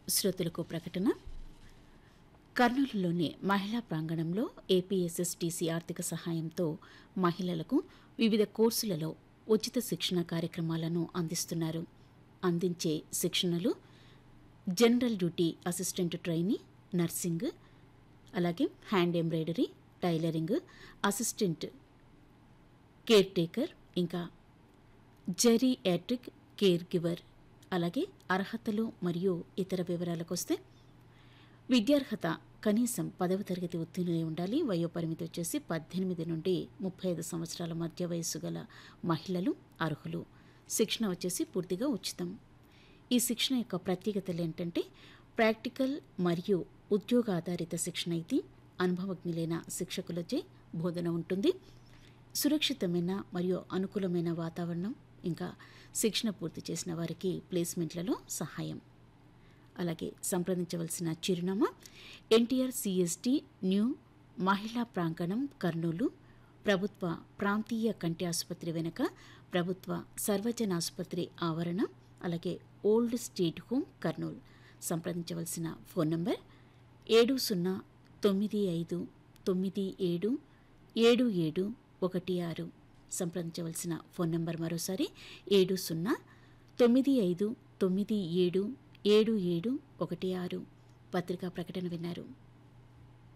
శ్రోతలకు ప్రకటన కర్నూలులోని మహిళా ప్రాంగణంలో ఏపీఎస్ఎస్టీసీ ఆర్థిక సహాయంతో మహిళలకు వివిధ కోర్సులలో ఉచిత శిక్షణ కార్యక్రమాలను అందిస్తున్నారు అందించే శిక్షణలు general duty assistant trainee nursing అలాగే hand embroidery tailoring assistant caretaker ఇంకా జెరీయాట్రిక్ కేర్ గివర్ అలాగే అర్హతలు మరియు ఇతర వివరాలకు వస్తే విద్యార్హత కనీసం పదవ తరగతి ఉత్తీర్ణులై ఉండాలి వయోపరిమితి వచ్చేసి పద్దెనిమిది నుండి ముప్పై ఐదు సంవత్సరాల మధ్య వయస్సు గల మహిళలు అర్హులు శిక్షణ వచ్చేసి పూర్తిగా ఉచితం ఈ శిక్షణ యొక్క ప్రత్యేకతలు ఏంటంటే ప్రాక్టికల్ మరియు ఉద్యోగ ఆధారిత శిక్షణ అయితే అనుభవజ్ఞులైన శిక్షకులచే బోధన ఉంటుంది సురక్షితమైన మరియు అనుకూలమైన వాతావరణం ఇంకా శిక్షణ పూర్తి చేసిన వారికి ప్లేస్మెంట్లలో సహాయం అలాగే సంప్రదించవలసిన చిరునామా ఎన్టీఆర్ సిఎస్టి న్యూ మహిళా ప్రాంగణం కర్నూలు ప్రభుత్వ ప్రాంతీయ కంటి ఆసుపత్రి వెనుక ప్రభుత్వ సర్వజన ఆసుపత్రి ఆవరణ అలాగే ఓల్డ్ స్టేట్ హోమ్ కర్నూలు సంప్రదించవలసిన ఫోన్ నంబర్ ఏడు సున్నా తొమ్మిది ఐదు తొమ్మిది ఏడు ఏడు ఏడు ఒకటి ఆరు సంప్రదించవలసిన ఫోన్ నంబర్ మరోసారి ఏడు సున్నా తొమ్మిది ఐదు తొమ్మిది ఏడు ఏడు ఏడు ఒకటి ఆరు పత్రికా ప్రకటన విన్నారు